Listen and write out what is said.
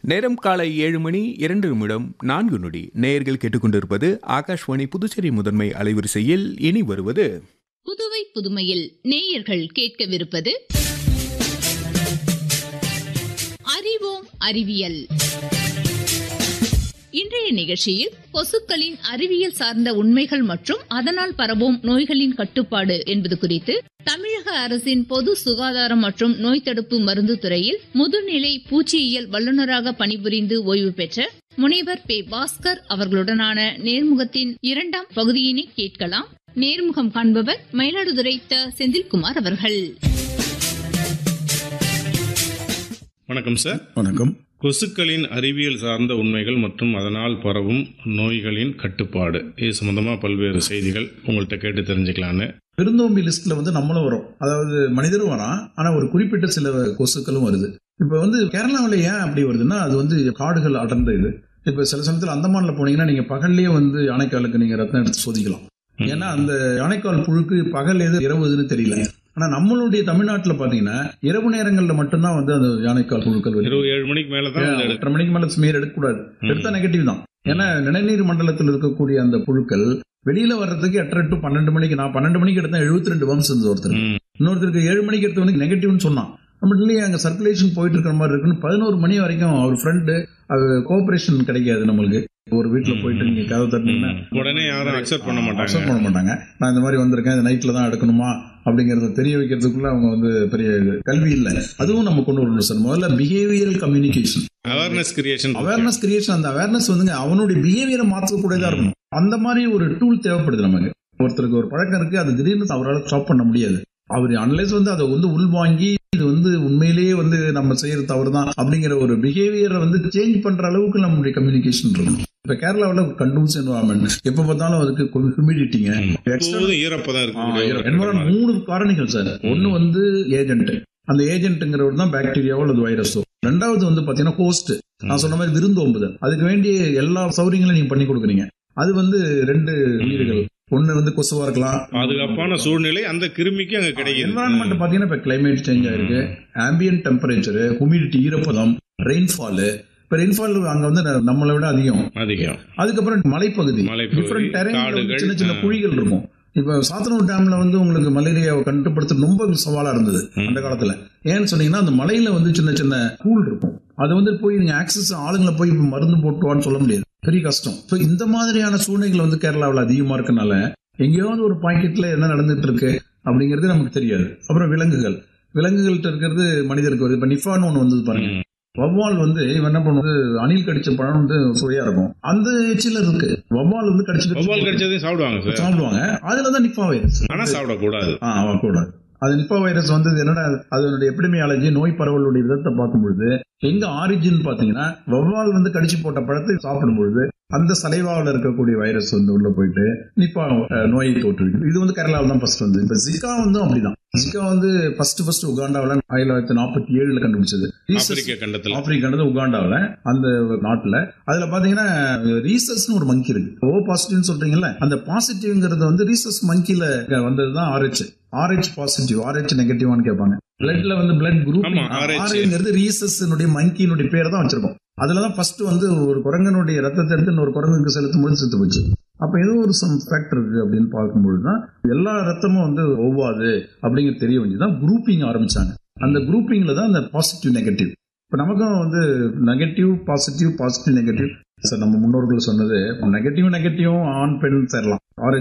நேரம் காலை ஏழு மணி இரண்டு நிமிடம் நான்கு நொடி நேயர்கள் கேட்டுக்கொண்டிருப்பது ஆகாஷ்வாணி புதுச்சேரி முதன்மை அலைவரிசையில் இனி வருவது புதுவை புதுமையில் நேயர்கள் கேட்கவிருப்பது அறிவோம் அறிவியல் இன்றைய நிகழ்ச்சியில் கொசுக்களின் அறிவியல் சார்ந்த உண்மைகள் மற்றும் அதனால் பரவும் நோய்களின் கட்டுப்பாடு என்பது குறித்து தமிழக அரசின் பொது சுகாதாரம் மற்றும் நோய் தடுப்பு மருந்து துறையில் முதுநிலை பூச்சியியல் வல்லுநராக பணிபுரிந்து ஓய்வு பெற்ற முனைவர் பே பாஸ்கர் அவர்களுடனான நேர்முகத்தின் இரண்டாம் பகுதியினை கேட்கலாம் நேர்முகம் காண்பவர் மயிலாடுதுறை த செந்தில்குமார் அவர்கள் வணக்கம் சார் வணக்கம் கொசுக்களின் அறிவியல் சார்ந்த உண்மைகள் மற்றும் அதனால் பரவும் நோய்களின் கட்டுப்பாடு இது சம்பந்தமா பல்வேறு செய்திகள் உங்கள்கிட்ட கேட்டு தெரிஞ்சுக்கலான்னு விருந்தோம்பி லிஸ்ட்ல வந்து நம்மளும் வரும் அதாவது மனிதரும் வரான் ஆனா ஒரு குறிப்பிட்ட சில கொசுக்களும் வருது இப்ப வந்து கேரளாவில் ஏன் அப்படி வருதுன்னா அது வந்து காடுகள் அடர்ந்த இது இப்ப சில சமயத்தில் அந்தமான்ல போனீங்கன்னா நீங்க பகல்லேயே வந்து யானைக்காலுக்கு நீங்க ரத்தம் எடுத்து சோதிக்கலாம் ஏன்னா அந்த யானைக்கால் புழுக்கு பகல் எது இரவு எதுன்னு தெரியல ஆனா நம்மளுடைய தமிழ்நாட்டுல பாத்தீங்கன்னா இரவு நேரங்கள்ல மட்டும்தான் வந்து அந்த யானைக்கால் புழுக்கள் வருது இரவு ஏழு மணிக்கு மேல தான் வந்து எட்டரை மணிக்கு மேல ஸ்மீர் எடுக்கக்கூடாது எடுத்தா நெகட்டிவ் தான் ஏன்னா நிணநீர் மண்டலத்தில் இருக்கக்கூடிய அந்த புழுக்கள் வெளியில வர்றதுக்கு எட்டரை டு பன்னெண்டு மணிக்கு நான் பன்னெண்டு மணிக்கு எடுத்தேன் எழுபத்தி ரெண்டு வம்ஸ் இருந்தது ஒருத்தர் ம், இன்னொருத்தருக்கு ஏழு மணிக்கு எடுத்தவனுக்கு நெகட்டிவ்னு சொன்னான் நம்ம இல்லையே அங்க சர்க்குலேஷன் போயிட்டு இருக்கிற மாதிரி இருக்குன்னு பதினோரு மணி வரைக்கும் அவர் ஃப்ரெண்டு அது கோஆபரேஷன் கிடைக்காது நம்மளுக்கு ஒரு வீட்டுல போயிட்டு நீங்க கதை தட்டினீங்கன்னா ம். உடனே யாரும் அக்செப்ட் பண்ண அக்செப்ட் மாட்டாங்க பண்ண மாட்டாங்க நான் இந்த மாதிரி வந்திருக்கேன் இந்த நைட்ல தான் எடுக்கணுமா அப்படிங்கறத தெரிய வைக்கிறதுக்குள்ள அவங்க வந்து பெரிய இது. கல்வி இல்லை அதுவும் நம்ம கொண்டு வரணும் சார் முதல்ல behavioural communication awareness creation awareness creation அந்த அவேர்னஸ் வந்துங்க அவனுடைய பிஹேவியரை மாற்றக்கூடியதா இருக்கணும் அந்த மாதிரி ஒரு டூல் தேவைப்படுது நமக்கு ஒருத்தருக்கு ஒரு பழக்கம் இருக்கு அது திடீர்னு அவரால் ஸ்டாப் பண்ண முடியாது அவர் அனலைஸ் வந்து அதை வந்து உள்வாங்கி இது வந்து உண்மையிலேயே வந்து நம்ம செய்யறது தவறு தான் அப்படிங்கிற ஒரு பிஹேவியரை வந்து சேஞ்ச் பண்ற அளவுக்கு நம்மளுடைய கம்யூனிகேஷன் இருக்கணும் இப்ப கேரளாவில் கண்டூஸ் என்வரான்மெண்ட் எப்ப பார்த்தாலும் அதுக்கு ஹியூமிடிட்டிங்க எப்போதும் ஈரப்பதம் இருக்கக்கூடிய என்வரான் மூணு காரணிகள் சார் ஒன்னு வந்து ஏஜென்ட் அந்த ஏஜென்ட்ங்கிறவர் தான் பாக்டீரியாவோ அல்லது வைரஸோ ரெண்டாவது வந்து பாத்தீங்கன்னா ஹோஸ்ட் நான் சொன்ன மாதிரி விருந்தோம்புதல் அதுக்கு வேண்டிய எல்லா சௌகரியங்களும் நீங்க பண்ணி கொடுக்குறீங்க அது வந்து ரெண்டு உயிர்கள் ஒண்ணு வந்து கொசுவா இருக்கலாம் பாதுகாப்பான சூழ்நிலை அந்த கிருமிக்கு அங்க கிடைக்குது என்வரான்மெண்ட் பாத்தீங்கன்னா இப்ப கிளைமேட் சேஞ்ச் ஆயிருக்கு ஆம்பியன்ட் டெம்பரேச்சர் ஹுமிடிட்டி ஈரப்பதம் ரெயின்ஃபால் இப்ப ரெயின்ஃபால் அங்க வந்து நம்மளை விட அதிகம் அதிகம் அதுக்கப்புறம் மலைப்பகுதி மலைப்பகுதி, டிஃப்ரெண்ட் டெரைன்ல காடுகள், சின்ன சின்ன ஆ. குழிகள் இருக்கும் இப்ப சாத்தனூர் டேம்ல வந்து உங்களுக்கு மலேரியாவை கட்டுப்படுத்த ரொம்ப சவாலா இருந்தது ம். அந்த காலத்துல ஏன்னு சொன்னீங்கன்னா அந்த மலையில வந்து சின்ன சின்ன கூல் இருக்கும் அது வந்து போய் நீங்க ஆக்சஸ் ஆளுங்களை போய் இப்ப மருந்து போட்டுவான்னு சொல்ல முடியாது பெரிய கஷ்டம் ஸோ இந்த மாதிரியான சூழ்நிலைகள் வந்து கேரளாவில் அதிகமா இருக்கனால எங்கேயாவது ஒரு பாக்கெட்ல என்ன நடந்துட்டு இருக்கு அப்படிங்கிறது நமக்கு தெரியாது அப்புறம் விலங்குகள் விலங்குகள்கிட்ட இருக்கிறது மனிதருக்கு வருது இப்ப நிஃபான்னு ஒன்று வந்தது பாருங்க ம். வவ்வால் வந்து இவன் என்ன பண்ணுவது அணில் கடிச்ச பழம் வந்து சுவையா இருக்கும் அந்த எச்சில இருக்கு வவ்வால் வந்து கடிச்சு வவ்வால் கடிச்சதையும் சாப்பிடுவாங்க சார் சாப்பிடுவாங்க அதுலதான் நிப்பா வைரஸ் ஆனா சாப்பிடக்கூடாது ஆ அவன் கூட அது நிப்பா வைரஸ் வந்து என்னடா அதனுடைய எபிடமியாலஜி நோய் பரவலுடைய விதத்தை பார்க்கும் பொழுது எங்க ஆரிஜின் பாத்தீங்கன்னா வவ்வால் வந்து கடிச்சு போட்ட பழத்தை சாப்பிடும் பொழுது அந்த சலைவாவில் இருக்கக்கூடிய வைரஸ் வந்து உள்ள போயிட்டு நிப்பா அஹ், நோயை தோற்றுவிக்கும் இது வந்து கேரளாவில் தான் ஃபர்ஸ்ட் வந்து இப்ப ஜிகா வந்து அப்படிதான் ஜிகா வந்து ஃபர்ஸ்ட் ஃபர்ஸ்ட் உகாண்டாவில் ஆயிரத்தி தொள்ளாயிரத்தி நாற்பத்தி ஏழுல கண்டுபிடிச்சது ஆப்பிரிக்க கண்டத்துல ஆப்பிரிக்கானது உகாண்டாவில் அந்த நாட்டுல அதுல பாத்தீங்கன்னா ரீசஸ்னு ஒரு மங்கி இருக்கு ஓ பாசிட்டிவ்னு சொல்றீங்கல்ல அந்த பாசிட்டிவ்ங்கிறது வந்து ரீசஸ் மங்கில வந்ததுதான் ஆர்ஹெச் ஆர்ஹெச் பாசிட்டிவ் ஆர்ஹெச் நெகட்டிவான்னு கேட்பாங்க பிளட்ல வந்து பிளட் குரூப் ஆமா, RH. ஆர்ஹெச்ங்கிறது ரீசஸ்னுடைய மங்கியினுடைய பேரை தான் வச்சிருக்கோம் அதுலதான் ஃபர்ஸ்ட் வந்து ஒரு குரங்கனுடைய ரத்தத்தை எடுத்து இன்னொரு குரங்குக்கு செலுத்தும் போது செத்து போச்சு அப்ப ஏதோ ஒரு சம் ஃபேக்டர் இருக்கு அப்படின்னு பார்க்கும்பொழுது தான் எல்லா ரத்தமும் வந்து ஒவ்வாது அப்படிங்கிறது தெரிய வேண்டியதான் குரூப்பிங் ஆரம்பிச்சாங்க அந்த குரூப்பிங்ல தான் அந்த பாசிட்டிவ் நெகட்டிவ் இப்போ நமக்கும் வந்து negative positive positive negative sir நம்ம முன்னோர்கள் சொன்னது நெகட்டிவ் நெகட்டிவ் ஆண் பெண் சேரலாம்